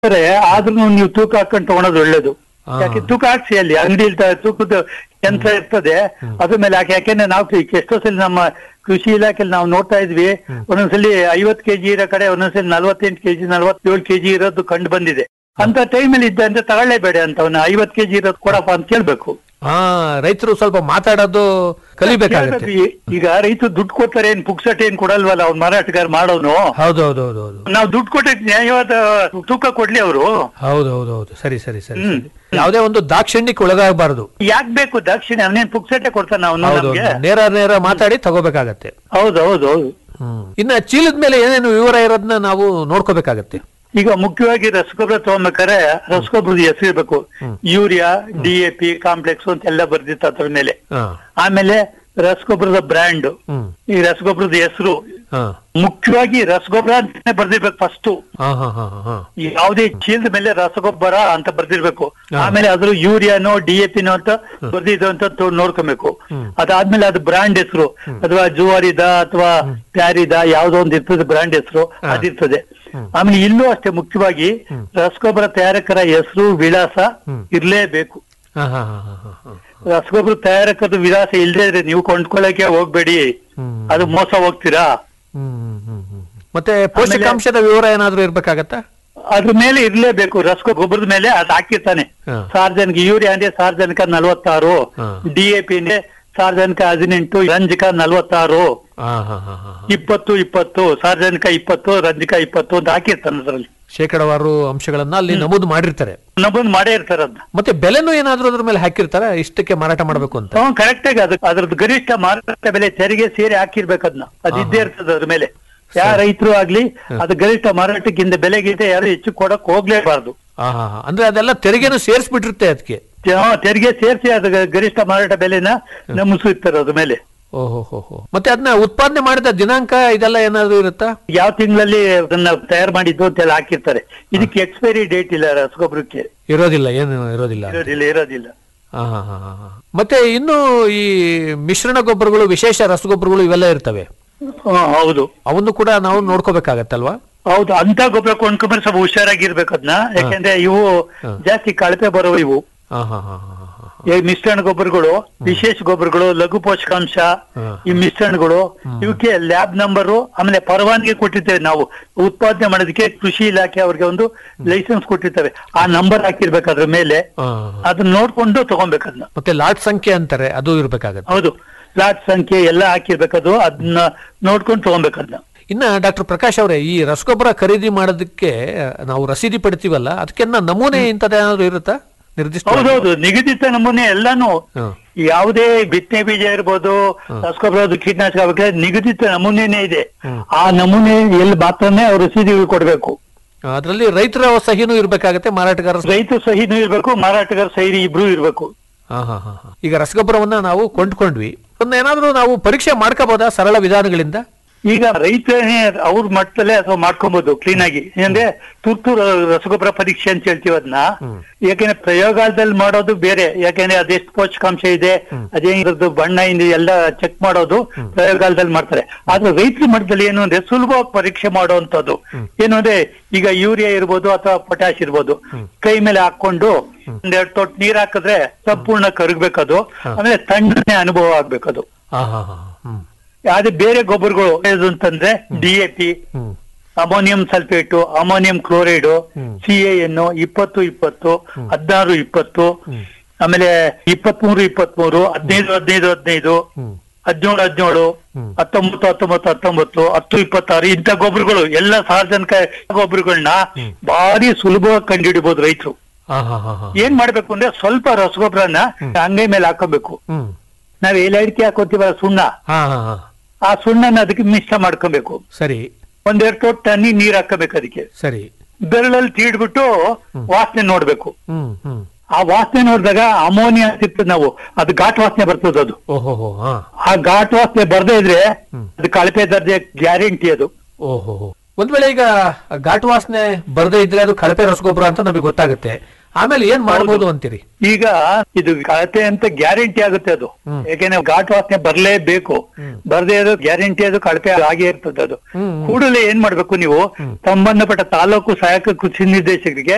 ಕೊಡ್ತಾರೆ ಆದ್ರೂ ನೀವು ತೂಕ ಹಾಕೊಂಡು ತಗೊಳೋದು ಒಳ್ಳೇದು ಹಾ. ಯಾಕೆ ತೂಕ ಹಾಕ್ಸಿ ಅಲ್ಲಿ ಅಂಗಡಿ ತೂಕದ ಯಂತ್ರ ಇರ್ತದೆ ಅದ್ರ ಮೇಲೆ ಹಾಕಿ ಯಾಕೆಂದ್ರೆ ನಾವು ಈ- ಎಷ್ಟೋ ಸಲ ನಮ್ಮ ಕೃಷಿ ಇಲಾಖೆಯಲ್ಲಿ ನಾವು ನೋಡ್ತಾ ಇದ್ವಿ ಒಂದೊಂದ್ಸಲಿ ಐವತ್ ಕೆಜಿ ಇರೋ ಕಡೆ ಒಂದೊಂದ್ಸಲಿ ನಲ್ವತ್ತೆಂಟು ಕೆಜಿ ನಲ್ವತ್ತೇಳು ಕೆಜಿ ಇರೋದು ಕಂಡು ಬಂದಿದೆ ಅಂತ ಟೈಮಲ್ಲಿ ಇದ್ದ ಅಂದ್ರೆ ತಗೊಳ್ಳೇಬೇಡ ಅಂತ ಅವನ್ನ ಐವತ್ ಕೆಜಿ ಇರೋದು ಕೊಡಪ್ಪ ಅಂತ ಕೇಳ್ಬೇಕು ಹಾ ರೈತರು ಸ್ವಲ್ಪ ಮಾತಾಡೋದು ಕಲಿಬೇಕಾಗತ್ತೆ ಕೇಳ್ಬೇಕು. ಈ- ಈಗ ರೈತರು ದುಡ್ಡು ಕೊಡ್ತಾರೆ ಏನ್ ಪುಕ್ಸಟ್ ಏನ್ ಕೊಡಲ್ವಲ್ಲ ಅವ್ನ ಮಾರಾಟಗಾರ ಮಾಡೋನು ಹೌದು ಹೌದು ಹೌದು ಹೌದು ನಾವು ದುಡ್ಡು ಕೊಟ್ಟಕ್ಕೆ ನ್ಯಾಯವಾದ ತೂಕ ಕೊಡ್ಲಿ ಅವರು ಹೌದು ಹೌದು ಹೌದು ಸರಿ ಸರಿ ಸರಿ ಸರಿ ಯಾವುದೇ ಒಂದು ದಾಕ್ಷಿಣ್ಯಕ್ಕೆ ಒಳಗಾಗಬಾರದು ಯಾಕ್ ಬೇಕು ದಕ್ಷಿಣ ಅವನೇನ್ ಪುಕ್ಸಟ್ಟೆ ಕೊಡ್ತಾನ ಅವನು ಹೌದು ನಮ್ಗೆ ನೇರ ನೇರ ಮಾತಾಡಿ ತಗೋಬೇಕಾಗತ್ತೆ ಹೌದು ಹೌದು ಹೌದು ಹ್ಮ್ ಇನ್ನ ಚೀಲದ ಮೇಲೆ ಏನೇನು ವಿವರ ಇರೋದನ್ನ ನಾವು ನೋಡ್ಕೋಬೇಕಾಗತ್ತೆ ಈಗ ಮುಖ್ಯವಾಗಿ ರಸಗೊಬ್ಬರ ತಗೊಂಬೇಕಾರೆ ರಸಗೊಬ್ಬರದ ಹೆಸರು ಇರ್ಬೇಕು urea D A P complex ಅಂತ ಎಲ್ಲ ಬರ್ದಿತ್ತು ಅದ್ರ ಮೇಲೆ ಹಾ ಆಮೇಲೆ ರಸಗೊಬ್ಬರದ ಬ್ರ್ಯಾಂಡ್ ಹ್ಮ್ ಈ ರಸಗೊಬ್ಬರದ ಹೆಸರು ಹಾ ಮುಖ್ಯವಾಗಿ ರಸಗೊಬ್ಬರ ಅಂತಾನೆ ಬರ್ದಿರ್ಬೇಕು ಫಸ್ಟ್ ಹಾ ಹಾ ಹಾ ಹಾ ಯಾವುದೇ ಚೀಲದ ಮೇಲೆ ರಸಗೊಬ್ಬರ ಅಂತ ಬರ್ದಿರ್ಬೇಕು ಆಮೇಲೆ ಅದ್ರ ಯೂರಿಯಾನೋ ಡಿ ಎ ಪಿನೋ ಅಂತ ಬರ್ದಿದ್ದು ಅಂತ ತೊ- ನೋಡ್ಕೊಬೇಕು ಅದಾದ್ಮೇಲೆ ಅದು ಬ್ರಾಂಡ್ ಹೆಸರು ಅಥವಾ ಜುವಾರಿದ ಅಥವಾ ಪ್ಯಾರಿದ ಯಾವ್ದೋ ಒಂದು ಇರ್ತದೆ ಬ್ರಾಂಡ್ ಹೆಸರು ಅದಿರ್ತದೆ ಆಮೇಲೆ ಇಲ್ಲೂ ಅಷ್ಟೇ ಮುಖ್ಯವಾಗಿ ರಸಗೊಬ್ಬರ ತಯಾರಕರ ಹೆಸರು ವಿಳಾಸ ಇರ್ಲೇಬೇಕು ಹಾ ಹಾ ಹಾ ಹಾ ಹಾ ಹಾ ರಸಗೊಬ್ಬರ ತಯಾರಕದ ವಿಳಾಸ ಇಲ್ಲದೆ ಇದ್ರೆ ನೀವು ಕೊಂಡ್ಕೊಳ್ಳಕ್ಕೆ ಹೋಗ್ಬೇಡಿ ಹ್ಮ್. ಅದು ಮೋಸ ಹೋಗ್ತೀರಾ ಹ್ಮ್ ಹ್ಮ್ ಹ್ಮ್ ಹ್ಮ್. ಮತ್ತೆ ಪೋಷಕಾಂಶದ ವಿವರ ಏನಾದ್ರೂ ಇರ್ಬೇಕಾಗತ್ತಾ ಅದ್ರ ಮೇಲೆ ಇರ್ಲೇಬೇಕು ರಸಗೊಬ್ಬರದ ಗೊಬ್ಬರದ ಮೇಲೆ ಅದು ಹಾಕಿರ್ತಾನೆ ಹಾ. ಸಾರ್ವಜನಿಕ ಯೂರಿಯಾ ಅಂದ್ರೆ ಸಾರ್ವಜನಿಕ ನಲವತ್ತಾರು ಹಾ. ಡಿಎಪಿ ಅಂದ್ರೆ ಸಾರ್ವಜನಿಕ ಹದಿನೆಂಟು ರಂಜಕ ನಲವತ್ತಾರು ಹಾ ಹಾ ಹಾ ಹಾ ಹಾ. ಇಪ್ಪತ್ತು ಇಪ್ಪತ್ತು ಸಾರ್ವಜನಿಕ ಇಪ್ಪತ್ತು ರಂಜಕ ಇಪ್ಪತ್ತು ಅಂತ ಹಾಕಿರ್ತಾನೆ ಅದರಲ್ಲಿ ಶೇಕಡವಾರು ಅಂಶಗಳನ್ನ ಅಲ್ಲಿ ನಮೂದು ಮಾಡಿರ್ತಾರೆ ನಮ್ಮೊಂದು ಮಾಡೇ ಇರ್ತಾರೆ ಅದನ್ನ ಮತ್ತೆ ಬೆಲೆನೂ ಏನಾದ್ರೂ ಅದ್ರ ಮೇಲೆ ಹಾಕಿರ್ತಾರ ಇಷ್ಟಕ್ಕೆ ಮಾರಾಟ ಮಾಡ್ಬೇಕು ಅಂತ ಹ್ಮ್ ಕರೆಕ್ಟ್ ಆಗಿ ಅದು ಅದ್ರದ್ದು ಗರಿಷ್ಠ ಮಾರಾಟ ಬೆಲೆ ತೆರಿಗೆ ಸೇರಿ ಹಾಕಿರ್ಬೇಕು ಅದನ್ನ ಅದು ಇದ್ದೇ ಇರ್ತದೆ ಅದ್ರ ಮೇಲೆ ಯಾವ ರೈತರು ಆಗ್ಲಿ ಅದು ಗರಿಷ್ಠ ಮಾರಾಟಕ್ಕಿಂತ ಬೆಲೆಗಿಂತ ಯಾರು ಹೆಚ್ಚು ಕೊಡಕ್ ಹೋಗ್ಲೇಬಾರ್ದು ಹಾ ಹಾ ಹಾ. ಅಂದ್ರೆ ಅದೆಲ್ಲ ತೆರಿಗೆನು ಸೇರಿಸ್ಬಿಟ್ಟಿರುತ್ತೆ ಅದಕ್ಕೆ ಹಾ, ತೆರಿಗೆ ಸೇರಿಸಿ ಅದು ಗರಿಷ್ಠ ಮಾರಾಟ ಬೆಲೆನ ನಮೂಸಿರ್ತಾರೆ ಅದ್ರ ಮೇಲೆ ಓಹೋ ಹೋ ಹೋ ಮತ್ತೆ ಅದನ್ನ ಉತ್ಪಾದನೆ ಮಾಡಿದ ದಿನಾಂಕ ಇದೆಲ್ಲ ಏನಾದ್ರು ಇರುತ್ತಾ ಯಾವ ತಿಂಗಳಲ್ಲಿ ಅದನ್ನ ತಯಾರು ಮಾಡಿದ್ದು ಅಂತೆಲ್ಲ ಹಾಕಿರ್ತಾರೆ ಇದಕ್ಕೆ ಎಕ್ಸ್ಪೈರಿ ಡೇಟ್ ಇಲ್ಲ ರಸಗೊಬ್ಬರಕ್ಕೆ ಇರೋದಿಲ್ಲ ಏನು ಇರೋದಿಲ್ಲ ಇರೋದಿಲ್ಲ ಇರೋದಿಲ್ಲ ಹಾ ಹಾ ಹಾ ಹಾ, ಹಾ. ಮತ್ತೆ ಇನ್ನು ಈ ಮಿಶ್ರಣ ಗೊಬ್ಬರಗಳು ವಿಶೇಷ ರಸಗೊಬ್ಬರಗಳು ಇವೆಲ್ಲ ಇರ್ತವೆ ಹಾ, ಹೌದು ಅವನ್ನು ಕೂಡ ನಾವು ನೋಡ್ಕೋಬೇಕಾಗತ್ತಲ್ವಾ ಹೌದು ಅಂತ ಗೊಬ್ಬರ ಕೊಂಡ್ಕೊಂಡ್ರೆ ಸ್ವಲ್ಪ ಹುಷಾರಾಗಿರ್ಬೇಕು ಅದನ್ನ ಯಾಕಂದ್ರೆ ಇವು ಜಾಸ್ತಿ ಕಳಪೆ ಬರೋ ಇವು ಹಾ ಹಾ ಹಾ ಹಾ ಹಾ ಹಾ. ಈ ಮಿಶ್ರಣ ಗೊಬ್ಬರಗಳು ವಿಶೇಷ ಗೊಬ್ಬರಗಳು ಲಘು ಪೋಷಕಾಂಶ ಹಾ. ಈ ಮಿಶ್ರಣಗಳು ಇವಕ್ಕೆ ಲ್ಯಾಬ್ ನಂಬರು ಆಮೇಲೆ ಪರವಾನಗಿ ಕೊಟ್ಟಿರ್ತೇವೆ ನಾವು ಉತ್ಪಾದನೆ ಮಾಡೋದಕ್ಕೆ ಕೃಷಿ ಇಲಾಖೆ ಅವ್ರಿಗೆ ಒಂದು ಲೈಸೆನ್ಸ್ ಕೊಟ್ಟಿರ್ತೇವೆ ಆ ನಂಬರ್ ಹಾಕಿರ್ಬೇಕು ಅದ್ರ ಮೇಲೆ ಹಾ. ಅದನ್ನ ನೋಡ್ಕೊಂಡು ತಗೊಬೇಕು ಅದನ್ನ ಮತ್ತೆ ಲಾಟ್ ಸಂಖ್ಯೆ ಅಂತಾರೆ ಅದು ಇರ್ಬೇಕಾಗತ್ತೆ ಹೌದು ಫ್ಲಾಟ್ ಸಂಖ್ಯೆ ಎಲ್ಲ ಹಾಕಿರ್ಬೇಕದು ಅದನ್ನ ನೋಡ್ಕೊಂಡು ತಗೊಬೇಕು ಅದನ್ನ ಇನ್ನ ಡಾಕ್ಟರ್ ಪ್ರಕಾಶ್ ಅವರೇ ಈ ರಸಗೊಬ್ಬರ ಖರೀದಿ ಮಾಡೋದಕ್ಕೆ ನಾವು ರಸೀದಿ ಪಡ್ತೀವಲ್ಲ ಅದಕ್ಕೆನ್ನ ನಮೂನೆ ಇಂಥದ್ದೇನಾದ್ರು ಇರುತ್ತಾ ನಿರ್ದಿಷ್ಟ ಹೌದೌದು ನಿಗದಿತ ನಮೂನೆ ಎಲ್ಲಾನು ಹ್ಮ್. ಯಾವುದೇ ಬಿತ್ತನೆ ಬೀಜ ಇರ್ಬೋದು ರಸಗೊಬ್ಬರ ಕೀಟನಾಶಕ ಆಗ್ಬೇಕಾದ್ರೆ ನಿಗದಿತ ನಮೂನೆನೇ ಇದೆ ಆ ನಮೂನೆ ಎಲ್ಲಿ ಮಾತ್ರನೇ ಅವ್ರು ರಸೀದಿಗಳು ಕೊಡ್ಬೇಕು ಅದರಲ್ಲಿ ರೈತರ ಸಹಿನೂ ಇರ್ಬೇಕಾಗತ್ತೆ ಮಾರಾಟಗಾರ ಸಹಿ- ರೈತ ಸಹಿನೂ ಇರ್ಬೇಕು ಮಾರಾಟಗಾರ ಸಹಿ ಇಬ್ರು ಇರ್ಬೇಕು ಹಾ ಹಾ ಹಾ ಹಾ. ಈಗ ರಸಗೊಬ್ಬರವನ್ನ ನಾವು ಕೊಂಡ್ಕೊಂಡ್ವಿ ಅದನ್ನ ಏನಾದ್ರೂ ನಾವು ಪರೀಕ್ಷೆ ಮಾಡ್ಕೋಬಹುದಾ ಸರಳ ವಿಧಾನಗಳಿಂದ ಈಗ ರೈತನೇ ಅವ್ರ ಮಟ್ಟದಲ್ಲೇ ಅಥವಾ ಮಾಡ್ಕೊಬಹುದು ಕ್ಲೀನ್ ಆಗಿ ಅಂದ್ರೆ ತುರ್ತು ರ- ರಸಗೊಬ್ಬರ ಪರೀಕ್ಷೆ ಅಂತ ಹೇಳ್ತೀವಿ ಅದನ್ನ ಯಾಕೆಂದ್ರೆ ಪ್ರಯೋಗಾಲಯದಲ್ಲಿ ಮಾಡೋದು ಬೇರೆ ಯಾಕೆಂದ್ರೆ ಅದೆಷ್ಟು ಪೋಷಕಾಂಶ ಇದೆ ಅದೇನಿರೋದು ಬಣ್ಣ ಇಂದ ಎಲ್ಲ ಚೆಕ್ ಮಾಡೋದು ಪ್ರಯೋಗಾಲಯದಲ್ಲಿ ಮಾಡ್ತಾರೆ ಆದ್ರೆ ರೈತರ ಮಟ್ಟದಲ್ಲಿ ಏನು ಅಂದ್ರೆ ಸುಲಭವಾಗಿ ಪರೀಕ್ಷೆ ಮಾಡುವಂತದ್ದು ಏನು ಅಂದ್ರೆ ಈಗ ಯೂರಿಯಾ ಇರ್ಬೋದು ಅಥವಾ ಪೊಟ್ಯಾಶ್ ಇರ್ಬೋದು ಕೈ ಮೇಲೆ ಹಾಕೊಂಡು ಒಂದೆರಡು ತೊಟ್ಟು ನೀರ್ ಹಾಕಿದ್ರೆ ಸಂಪೂರ್ಣ ಕರಗ್ಬೇಕದು ಆಮೇಲೆ ತಣ್ಣನೆ ಅನುಭವ ಆಗ್ಬೇಕದು ಹಾ ಹಾ ಹಾ ಹ್ಮ್ ಅದೇ ಬೇರೆ ಗೊಬ್ಬರಗಳು ಯಾವ್ದು ಅಂತಂದ್ರೆ ಡಿಎಪಿ ಹ್ಮ್ ammonium sulphate ammonium chloride C N ಇಪ್ಪತ್ತು ಇಪ್ಪತ್ತು ಹದಿನಾರು ಇಪ್ಪತ್ತು ಆಮೇಲೆ ಇಪ್ಪತ್ಮೂರು ಇಪ್ಪತ್ಮೂರು ಹದಿನೈದು ಹದಿನೈದು ಹದಿನೈದು ಹ್ಮ್ ಹದಿನೇಳು ಹದಿನೇಳು ಹತ್ತೊಂಬತ್ತು ಹತ್ತೊಂಬತ್ತು ಹತ್ತೊಂಬತ್ತು ಹತ್ತು ಇಪ್ಪತ್ತಾರು ಇಂಥ ಗೊಬ್ಬರಗಳು ಎಲ್ಲ ಸಾರ್ವಜನಿಕ ಗೊಬ್ಬರಗಳನ್ನ ಭಾರಿ ಸುಲಭವಾಗಿ ಕಂಡುಹಿಡಿಬಹುದು ರೈತರು ಹಾ ಹಾ ಹಾ ಹಾ ಏನ್ ಮಾಡ್ಬೇಕು ಅಂದ್ರೆ ಸ್ವಲ್ಪ ರಸಗೊಬ್ಬರನ ಅಂಗೈ ಮೇಲೆ ಹಾಕೋಬೇಕು ಹ್ಮ್ ನಾವ್ ಎಲೆ ಅಡಿಕೆ ಹಾಕೋತೀವಲ್ಲ ಸುಣ್ಣ ಹಾ ಹಾ ಹಾ ಆ ಸುಣ್ಣನ ಅದಕ್ಕೆ ಮಿಶ್ರ ಮಾಡ್ಕೊಬೇಕು ಸರಿ ಒಂದೆರಡು ತೊಟ್ಟು ತಣ್ಣಿ ನೀರ್ ಹಾಕಬೇಕು ಅದಕ್ಕೆ ಸರಿ ಬೆರಳಲ್ಲಿ ತೀಡ್ಬಿಟ್ಟು ವಾಸನೆ ನೋಡ್ಬೇಕು ಹ್ಮ್ ಹ್ಮ್ ಆ ವಾಸನೆ ನೋಡಿದಾಗ ಅಮೋನಿಯಾ ಸಿಗ್ತದೆ ನಾವು ಅದು ಘಾಟ್ ವಾಸನೆ ಬರ್ತದೆ ಅದು ಓಹೋ ಹೋ ಹಾ ಆ ಘಾಟ್ ವಾಸನೆ ಬರ್ದೇ ಇದ್ರೆ ಅದು ಕಳಪೆ ದರ್ಜೆ ಗ್ಯಾರಂಟಿ ಅದು ಓಹೋ ಹೋ. ಒಂದ್ ವೇಳೆ ಈಗ ಘಾಟ್ ವಾಸನೆ ಬರದೇ ಇದ್ರೆ ಅದು ಕಳಪೆ ರಸಗೊಬ್ಬರ ಅಂತ ನಮಗೆ ಗೊತ್ತಾಗುತ್ತೆ ಆಮೇಲೆ ಏನ್ ಮಾಡ್ಬೋದು ಅಂತೀರಿ ಈಗ ಇದು ಕಳಪೆ ಅಂತ ಗ್ಯಾರಂಟಿ ಆಗುತ್ತೆ ಅದು ಯಾಕೆಂದ್ರೆ ಘಾಟ್ ವಾಸನೆ ಬರ್ಲೇಬೇಕು ಬರ್ದೇ ಇರೋ ಗ್ಯಾರಂಟಿ ಅದು ಕಳಪೆ ಆಗೇ ಇರ್ತದೆ ಅದು ಕೂಡಲೇ ಏನ್ ಮಾಡ್ಬೇಕು ನೀವು ಸಂಬಂಧಪಟ್ಟ ತಾಲೂಕು ಸಹಾಯಕ ಕೃಷಿ ನಿರ್ದೇಶಕರಿಗೆ